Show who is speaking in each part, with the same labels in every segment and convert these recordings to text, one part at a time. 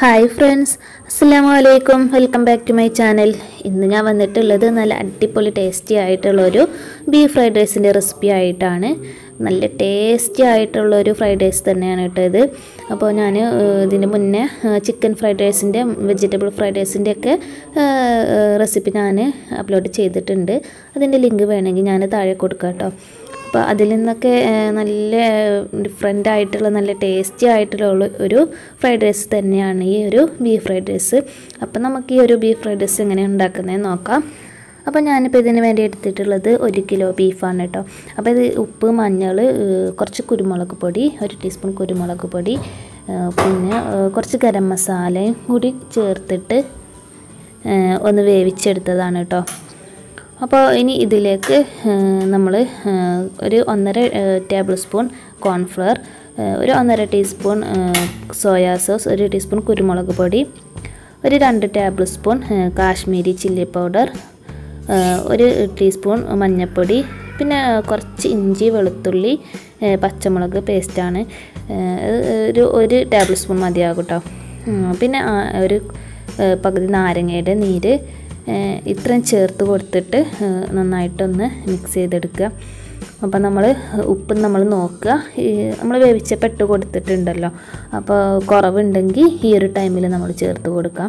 Speaker 1: hi friends അസ്സാം വലൈക്കും welcome back to my channel ഇന്ന് ഞാൻ വന്നിട്ടുള്ളത് നല്ല അടിപൊളി ടേസ്റ്റി ആയിട്ടുള്ള ഒരു ബീഫ് ഫ്രൈഡ് റൈസിൻ്റെ റെസിപ്പി ആയിട്ടാണ് നല്ല ടേസ്റ്റി ആയിട്ടുള്ള ഒരു ഫ്രൈഡ് റൈസ് തന്നെയാണ് കേട്ടോ ഇത് അപ്പോൾ ഞാൻ ഇതിന് മുന്നേ ചിക്കൻ ഫ്രൈഡ് റൈസിൻ്റെ വെജിറ്റബിൾ ഫ്രൈഡ് റൈസിൻ്റെ ഒക്കെ റെസിപ്പി ഞാൻ അപ്ലോഡ് ചെയ്തിട്ടുണ്ട് അതിൻ്റെ ലിങ്ക് വേണമെങ്കിൽ ഞാൻ താഴെ കൊടുക്കാം കേട്ടോ അപ്പോൾ അതിൽ നിന്നൊക്കെ ഏഹ്, നല്ല ഡിഫറെൻ്റ് ആയിട്ടുള്ള നല്ല ടേസ്റ്റി ആയിട്ടുള്ള ഒരു- ഒരു ഫ്രൈഡ് റൈസ് തന്നെയാണ് ഈ ഒരു ബീഫ് ഫ്രൈഡ് റൈസ് അപ്പോൾ നമുക്ക് ഈ ഒരു ബീഫ് ഫ്രൈഡ് റൈസ് എങ്ങനെ ഉണ്ടാക്കുന്നതെന്ന് നോക്കാം അപ്പോൾ ഞാനിപ്പോൾ ഇതിന് വേണ്ടി എടുത്തിട്ടുള്ളത് ഒരു കിലോ ബീഫാണ് കേട്ടോ അപ്പോൾ ഇത് ഉപ്പ് മഞ്ഞൾ ഏഹ്, കുറച്ച് കുരുമുളക് പൊടി ഒരു ടീസ്പൂൺ കുരുമുളക് പൊടി ഏഹ്, പിന്നെ ഏഹ്, കുറച്ച് ഗരം മസാലയും കൂടി ചേർത്തിട്ട് ഏഹ്, ഒന്ന് വേവിച്ചെടുത്തതാണ് കേട്ടോ അപ്പോൾ ഇനി ഇതിലേക്ക് നമ്മൾ ഒരു ഒന്നര ടേബിൾ സ്പൂൺ കോൺഫ്ലവർ ഒരു ഒന്നര ടീസ്പൂൺ സോയാ സോസ് ഒരു ടീസ്പൂൺ കുരുമുളക് പൊടി ഒരു രണ്ട് table spoon Kashmiri chilli powder ഒരു ടീസ്പൂൺ മഞ്ഞൾപ്പൊടി പിന്നെ കുറച്ച് ഇഞ്ചി വെളുത്തുള്ളി ഏഹ് പച്ചമുളക് പേസ്റ്റാണ് ഒരു ഒരു ടേബിൾ സ്പൂൺ മതിയാകും കേട്ടോ ഉം, പിന്നെ ആ, ഒരു ഏഹ് പകുതി നാരങ്ങയുടെ നീര് ഏഹ് ഇത്രയും ചേർത്ത് കൊടുത്തിട്ട് ഏഹ് നന്നായിട്ടൊന്ന് മിക്സ് ചെയ്തെടുക്കുക അപ്പോൾ നമ്മൾ ഉപ്പ് നമ്മൾ നോക്കുക നമ്മൾ വേവിച്ചപ്പോൾ ഇട്ട് കൊടുത്തിട്ടുണ്ടല്ലോ അപ്പോൾ കുറവുണ്ടെങ്കിൽ ഈ ഒരു ടൈമിൽ നമ്മൾ ചേർത്ത് കൊടുക്കാം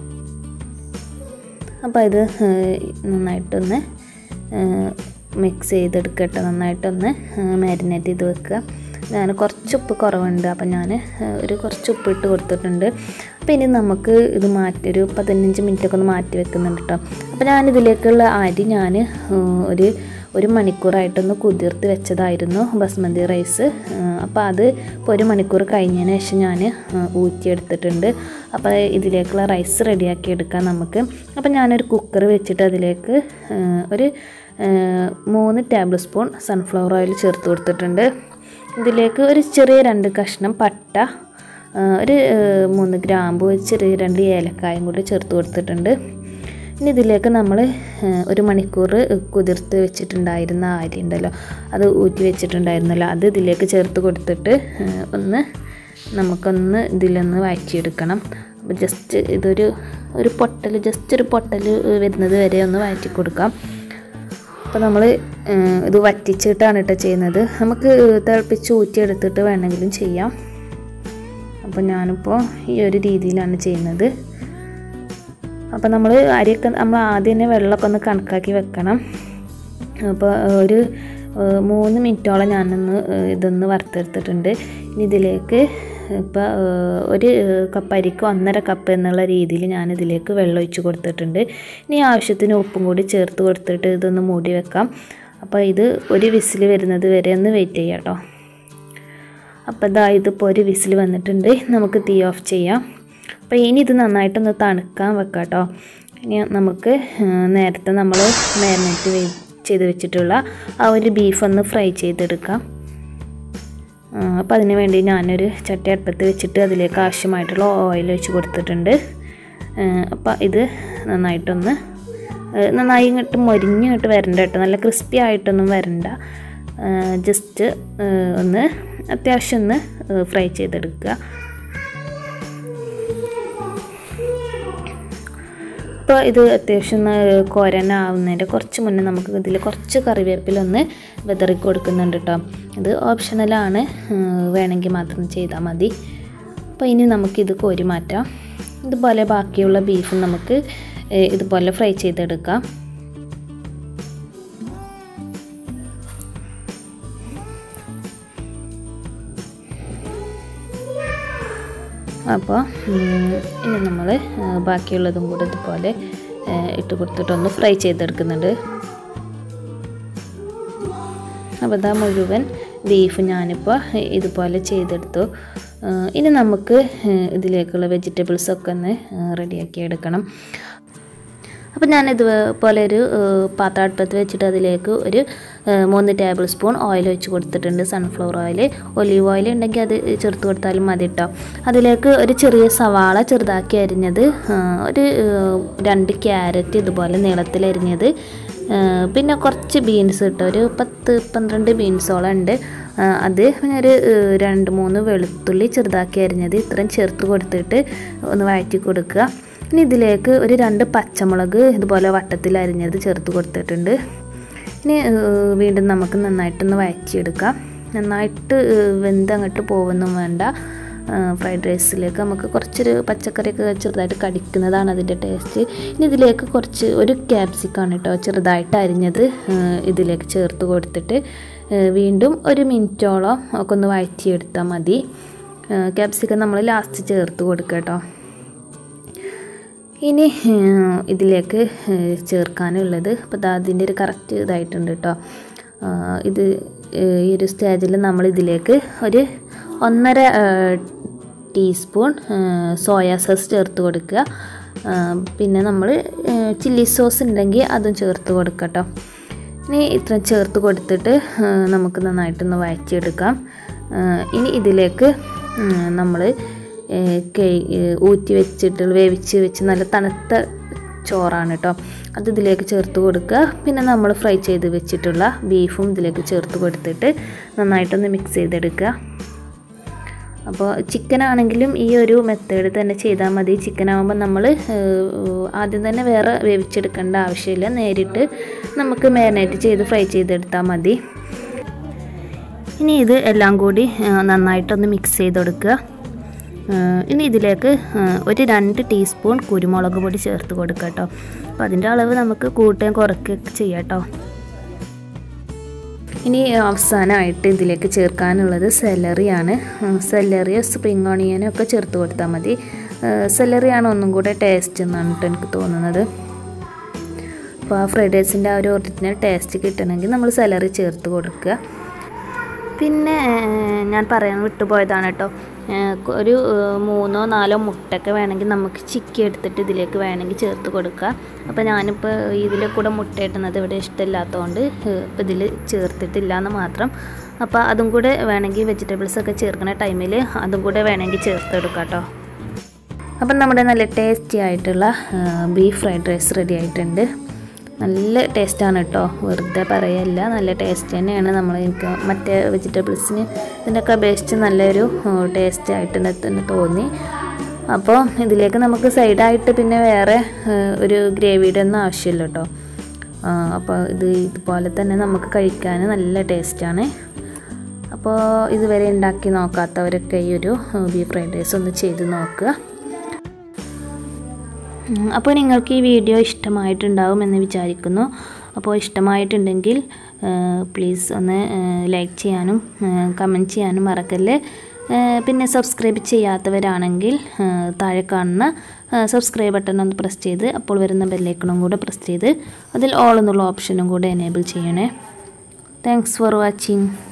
Speaker 1: അപ്പോൾ ഇത് ഏഹ് നന്നായിട്ടൊന്ന് മിക്സ് ചെയ്തെടുക്കട്ടെ നന്നായിട്ടൊന്ന് മാരിനേറ്റ് ചെയ്ത് വെക്കുക ഞാൻ കുറച്ച് ഉപ്പ് കുറവുണ്ട് അപ്പം ഞാൻ ഒരു കുറച്ച് ഉപ്പ് ഇട്ട് കൊടുത്തിട്ടുണ്ട് അപ്പോൾ ഇനി നമുക്ക് ഇത് മാറ്റി ഒരു പതിനഞ്ച് മിനിറ്റ് ഒക്കെ ഒന്ന് മാറ്റി വെക്കുന്നുണ്ട് കേട്ടോ അപ്പോൾ ഞാൻ ഇതിലേക്കുള്ള അരി ഞാൻ ഒരു ഒരു മണിക്കൂറായിട്ടൊന്ന് കുതിർത്ത് വെച്ചതായിരുന്നു ബസ്മതി റൈസ് അപ്പോൾ അത് ഇപ്പോൾ ഒരു മണിക്കൂർ കഴിഞ്ഞതിന് ശേഷം ഞാൻ ഊറ്റിയെടുത്തിട്ടുണ്ട് അപ്പോൾ ഇതിലേക്കുള്ള റൈസ് റെഡിയാക്കി എടുക്കാം നമുക്ക് അപ്പോൾ ഞാനൊരു കുക്കർ വെച്ചിട്ട് അതിലേക്ക് ആ, ഒരു ആ, മൂന്ന് ടേബിൾ സ്പൂൺ സൺഫ്ലവർ ഓയിൽ ചേർത്ത് കൊടുത്തിട്ടുണ്ട് ഇതിലേക്ക് ഒരു ചെറിയ രണ്ട് കഷ്ണം പട്ട ആ, ഒരു ആ, മൂന്ന് ഗ്രാമ്പു ഒരു ചെറിയ രണ്ട് ഏലക്കായും കൂടി ചേർത്ത് കൊടുത്തിട്ടുണ്ട് ഇനി ഇതിലേക്ക് നമ്മൾ ഒരു മണിക്കൂർ കുതിർത്ത് വെച്ചിട്ടുണ്ടായിരുന്ന അരി ഉണ്ടല്ലോ അത് ഊറ്റി വെച്ചിട്ടുണ്ടായിരുന്നല്ലോ അത് ഇതിലേക്ക് ചേർത്ത് കൊടുത്തിട്ട് ആ, ഒന്ന് നമുക്കൊന്ന് ഇതിലൊന്ന് വഴറ്റിയെടുക്കണം അപ്പോൾ ജസ്റ്റ് ഇതൊരു ഒരു പൊട്ടൽ ജസ്റ്റ് ഒരു പൊട്ടൽ വരുന്നത് വരെ ഒന്ന് വഴറ്റി കൊടുക്കാം അപ്പോൾ നമ്മൾ ഇത് വറ്റിച്ചിട്ടാണ് കേട്ടോ ചെയ്യുന്നത് നമുക്ക് തിളപ്പിച്ച് ഊറ്റിയെടുത്തിട്ട് വേണമെങ്കിലും ചെയ്യാം അപ്പോൾ ഞാനിപ്പോൾ ഈ ഒരു രീതിയിലാണ് ചെയ്യുന്നത് അപ്പോൾ നമ്മൾ അരിയൊക്കെ നമ്മൾ ആദ്യം തന്നെ വെള്ളമൊക്കെ ഒന്ന് കണക്കാക്കി വെക്കണം അപ്പോൾ ഒരു ഏഹ്, മൂന്ന് മിനിറ്റോളം ഞാനൊന്ന് ഏഹ്, ഇതൊന്ന് വറുത്തെടുത്തിട്ടുണ്ട് ഇനി ഇതിലേക്ക് ഇപ്പോൾ ഏഹ്, ഒരു ഏഹ്, കപ്പ് അരിക്ക് ഒന്നര കപ്പ് എന്നുള്ള രീതിയിൽ ഞാൻ ഇതിലേക്ക് വെള്ളം ഒഴിച്ച് കൊടുത്തിട്ടുണ്ട് ഇനി ആവശ്യത്തിന് ഉപ്പും കൂടി ചേർത്ത് കൊടുത്തിട്ട് ഇതൊന്ന് മൂടി വെക്കാം അപ്പോൾ ഇത് ഒരു വിസിൽ വരുന്നത് വരെ ഒന്ന് വെയിറ്റ് ചെയ്യാം കേട്ടോ അപ്പോൾ ഇതാ ഇതിപ്പോൾ ഒരു വിസിൽ വന്നിട്ടുണ്ട് നമുക്ക് തീ ഓഫ് ചെയ്യാം അപ്പോൾ ഇനി ഇത് നന്നായിട്ടൊന്ന് തണുക്കാൻ വെക്കാം കേട്ടോ ഇനി നമുക്ക് ആ, നേരത്തെ നമ്മൾ മാരിനേറ്റ് വെ- ചെയ്ത് വെച്ചിട്ടുള്ള ആ ഒരു ബീഫ് ഒന്ന് ഫ്രൈ ചെയ്തെടുക്കാം ആ, അപ്പോൾ അതിന് വേണ്ടി ഞാനൊരു ചട്ടി അടുപ്പത്ത് വെച്ചിട്ട് അതിലേക്ക് ആവശ്യമായിട്ടുള്ള ഓയിൽ ഒഴിച്ച് കൊടുത്തിട്ടുണ്ട് ആ, അപ്പോൾ ഇത് നന്നായിട്ടൊന്ന് ആ, നന്നായി ഇങ്ങോട്ട് മൊരിഞ്ഞ് ഇങ്ങോട്ട് വരണ്ട കേട്ടോ നല്ല ക്രിസ്പി ആയിട്ടൊന്നും വരണ്ട ജസ്റ്റ് ഒന്ന് അത്യാവശ്യം ഒന്ന് ഫ്രൈ ചെയ്തെടുക്കുക ഇപ്പോൾ ഇത് അത്യാവശ്യം ഒന്ന് കോരനാവുന്നതിൻ്റെ കുറച്ച് മുന്നേ നമുക്ക് ഇതിൽ കുറച്ച് കറിവേപ്പിലൊന്ന് വിതറി കൊടുക്കുന്നുണ്ട് കേട്ടോ ഇത് ഓപ്ഷണലാണ് വേണമെങ്കിൽ മാത്രം ചെയ്താൽ മതി അപ്പോൾ ഇനി നമുക്കിത് കോരി മാറ്റാം ഇതുപോലെ ബാക്കിയുള്ള ബീഫ് നമുക്ക് ഏഹ്, ഇതുപോലെ ഫ്രൈ ചെയ്തെടുക്കാം അപ്പോൾ ഉം, ഇനി നമ്മൾ ബാക്കിയുള്ളതും കൂടെ ഇതുപോലെ ഏ, ഇട്ട് കൊടുത്തിട്ടൊന്ന് ഫ്രൈ ചെയ്തെടുക്കുന്നുണ്ട് അപ്പോൾ ഇതാ മുഴുവൻ ബീഫ് ഞാനിപ്പോൾ ഇതുപോലെ ചെയ്തെടുത്തു ആ, ഇനി നമുക്ക് ഏ, ഇതിലേക്കുള്ള വെജിറ്റബിൾസൊക്കെ ഒന്ന് റെഡിയാക്കി എടുക്കണം അപ്പോൾ ഞാൻ ഇതുപോലെ ഒരു ഏഹ്, പാത്രം അടുപ്പത്ത് വെച്ചിട്ട് അതിലേക്ക് ഒരു ഏഹ്, മൂന്ന് ടേബിൾ സ്പൂൺ ഓയിൽ ഒഴിച്ച് കൊടുത്തിട്ടുണ്ട് സൺഫ്ലവർ ഓയിൽ ഒലീവ് ഓയിൽ ഉണ്ടെങ്കിൽ അത് ചേർത്ത് കൊടുത്താലും മതി കേട്ടോ അതിലേക്ക് ഒരു ചെറിയ സവാള ചെറുതാക്കി അരിഞ്ഞത് ഏഹ്, ഒരു ഏഹ്, രണ്ട് ക്യാരറ്റ് ഇതുപോലെ നീളത്തിൽ അരിഞ്ഞത് ഏഹ്, പിന്നെ കുറച്ച് ബീൻസ് കിട്ടും ഒരു പത്ത് പന്ത്രണ്ട് ബീൻസോളം ഉണ്ട് ആ, അത് പിന്നെ ഒരു ഏഹ്, രണ്ട് മൂന്ന് വെളുത്തുള്ളി ചെറുതാക്കി അരിഞ്ഞത് ഇത്രയും ചേർത്ത് കൊടുത്തിട്ട് ഒന്ന് വഴറ്റി കൊടുക്കുക ഇനി ഇതിലേക്ക് ഒരു രണ്ട് പച്ചമുളക് ഇതുപോലെ വട്ടത്തിൽ അരിഞ്ഞത് ചേർത്ത് കൊടുത്തിട്ടുണ്ട് ഇനി ഏഹ്, വീണ്ടും നമുക്ക് നന്നായിട്ടൊന്ന് വഴറ്റിയെടുക്കാം നന്നായിട്ട് ഏഹ്, വെന്ത് അങ്ങോട്ട് പോകുന്നും വേണ്ട ഫ്രൈഡ് റൈസിലേക്ക് നമുക്ക് കുറച്ചൊരു പച്ചക്കറിയൊക്കെ ചെറുതായിട്ട് കടിക്കുന്നതാണ് അതിൻ്റെ ടേസ്റ്റ് ഇനി ഇതിലേക്ക് കുറച്ച് ഒരു ക്യാപ്സിക്കാണ് കേട്ടോ ചെറുതായിട്ട് അരിഞ്ഞത് ഏഹ്, ഇതിലേക്ക് ചേർത്ത് കൊടുത്തിട്ട് ഏഹ്, വീണ്ടും ഒരു മിനിറ്റോളം ഒക്കെ ഒന്ന് വഴറ്റിയെടുത്താൽ മതി ക്യാപ്സിക്കം നമ്മൾ ലാസ്റ്റ് ചേർത്ത് കൊടുക്കുക കേട്ടോ ഇനി ഏഹ്, ഇതിലേക്ക് ഏഹ്, ചേർക്കാനുള്ളത് അപ്പോൾ ദാ അതിൻ്റെ ഒരു കറക്റ്റ് ഇതായിട്ടുണ്ട് കേട്ടോ ആഹ് ഇത് ഏഹ്, ഈ ഒരു സ്റ്റേജിൽ നമ്മൾ ഇതിലേക്ക് ഒരു ഒന്നര ഏഹ്, ടീസ്പൂൺ ഏഹ്, സോയാ സോസ് ചേർത്ത് കൊടുക്കുക ആഹ്, പിന്നെ നമ്മൾ ഏഹ്, ചില്ലി സോസ് ഉണ്ടെങ്കിൽ അതും ചേർത്ത് കൊടുക്കുക കേട്ടോ ഇനി ഇത്ര ചേർത്ത് കൊടുത്തിട്ട് ഏഹ്, നമുക്ക് നന്നായിട്ടൊന്ന് വഴറ്റിയെടുക്കാം ഏഹ്, ഇനി ഇതിലേക്ക് നമ്മൾ ഊറ്റി വെച്ചിട്ട് വേവിച്ച് വെച്ച് നല്ല തണുത്ത ചോറാണ് കേട്ടോ അത് ഇതിലേക്ക് ചേർത്ത് കൊടുക്കുക പിന്നെ നമ്മൾ ഫ്രൈ ചെയ്ത് വെച്ചിട്ടുള്ള ബീഫും ഇതിലേക്ക് ചേർത്ത് കൊടുത്തിട്ട് നന്നായിട്ടൊന്ന് മിക്സ് ചെയ്തെടുക്കുക അപ്പോൾ ചിക്കൻ ആണെങ്കിലും ഈ ഒരു മെത്തേഡ് തന്നെ ചെയ്താൽ മതി ചിക്കൻ ആകുമ്പോൾ നമ്മൾ ആദ്യം തന്നെ വേറെ വേവിച്ചെടുക്കേണ്ട ആവശ്യമില്ല നേരിട്ട് നമുക്ക് മാരിനേറ്റ് ചെയ്ത് ഫ്രൈ ചെയ്തെടുത്താൽ മതി ഇനി ഇത് എല്ലാം കൂടി ആ, നന്നായിട്ടൊന്ന് മിക്സ് ചെയ്ത് കൊടുക്കുക ആ, ഇനി ഇതിലേക്ക് ആ, ഒരു രണ്ട് ടീസ്പൂൺ കുരുമുളക് പൊടി ചേർത്ത് കൊടുക്കുക കേട്ടോ അപ്പോൾ അതിൻ്റെ അളവ് നമുക്ക് കൂട്ടുകയും കുറയ്ക്കുകയൊക്കെ ചെയ്യാം കേട്ടോ ഇനി അവസാനമായിട്ട് ഇതിലേക്ക് ചേർക്കാനുള്ളത് സെലറിയാണ് സെലറിയോ സ്പ്രിങ് ഓണിയനോ ഒക്കെ ചേർത്ത് കൊടുത്താൽ മതി സെലറിയാണ് ഒന്നും കൂടെ ടേസ്റ്റ് എന്നാണ് കേട്ടോ എനിക്ക് തോന്നുന്നത് അപ്പോൾ ആ ഫ്രൈഡ് റൈസിൻ്റെ ആ ഒരു ഒറിജിനൽ ടേസ്റ്റ് കിട്ടണമെങ്കിൽ നമ്മൾ സെലറി ചേർത്ത് കൊടുക്കുക പിന്നെ ഏഹ്, ഞാൻ പറയാൻ വിട്ടുപോയതാണ് കേട്ടോ ഏഹ്, കൊ- ഒരു ഏഹ്, മൂന്നോ നാലോ മുട്ടയൊക്കെ വേണമെങ്കിൽ നമുക്ക് ചിക്കി എടുത്തിട്ട് ഇതിലേക്ക് വേണമെങ്കിൽ ചേർത്ത് കൊടുക്കുക അപ്പോൾ ഞാനിപ്പോൾ ഇതിൽ കൂടെ മുട്ട ഇട്ടുന്നത് ഇവിടെ ഇഷ്ടമില്ലാത്തതുകൊണ്ട് ഇപ്പോൾ ഇതിൽ ചേർത്തിട്ടില്ല എന്ന് മാത്രം അപ്പോൾ അതും കൂടെ വേണമെങ്കിൽ വെജിറ്റബിൾസ് ഒക്കെ ചേർക്കുന്ന ടൈമിൽ അതും കൂടെ വേണമെങ്കിൽ ചേർത്തെടുക്കാം കേട്ടോ അപ്പം നമ്മുടെ നല്ല ടേസ്റ്റി ആയിട്ടുള്ള ബീഫ് ഫ്രൈഡ് റൈസ് റെഡി ആയിട്ടുണ്ട് നല്ല ടേസ്റ്റാണ് കേട്ടോ വെറുതെ പറയല്ല നല്ല ടേസ്റ്റ് തന്നെയാണ് നമ്മൾ എനിക്ക് മറ്റേ വെജിറ്റബിൾസിന് ഇതിൻ്റെയൊക്കെ അപേക്ഷിച്ച് നല്ലൊരു ടേസ്റ്റ് ആയിട്ട് തന്നെ തോന്നി അപ്പോൾ ഇതിലേക്ക് നമുക്ക് സൈഡായിട്ട് പിന്നെ വേറെ ആ, ഒരു ഗ്രേവിയുടെ ഒന്നും ആവശ്യമില്ല കേട്ടോ ആ, അപ്പോൾ ഇത് ഇതുപോലെ തന്നെ നമുക്ക് കഴിക്കാൻ നല്ല ടേസ്റ്റാണ് അപ്പോൾ ഇതുവരെ ഉണ്ടാക്കി നോക്കാത്തവരൊക്കെ ഈ ഒരു ബീഫ് ഫ്രൈഡ് റൈസ് ഒന്ന് ചെയ്ത് നോക്കുക ഉം, അപ്പോൾ നിങ്ങൾക്ക് ഈ വീഡിയോ ഇഷ്ടമായിട്ടുണ്ടാവും എന്ന് വിചാരിക്കുന്നു അപ്പോൾ ഇഷ്ടമായിട്ടുണ്ടെങ്കിൽ പ്ലീസ് ഒന്ന് ലൈക്ക് ചെയ്യാനും കമൻറ്റ് ചെയ്യാനും മറക്കല്ലേ ഏഹ്, പിന്നെ സബ്സ്ക്രൈബ് ചെയ്യാത്തവരാണെങ്കിൽ ഏഹ്, താഴെ കാണുന്ന സബ്സ്ക്രൈബ് ബട്ടൺ ഒന്ന് പ്രസ് ചെയ്ത് അപ്പോൾ വരുന്ന ബെല്ലൈക്കണും കൂടെ പ്രസ് ചെയ്ത് അതിൽ ഓൾ എന്നുള്ള ഓപ്ഷനും കൂടെ എനേബിൾ ചെയ്യണേ താങ്ക്സ് ഫോർ വാച്ചിങ്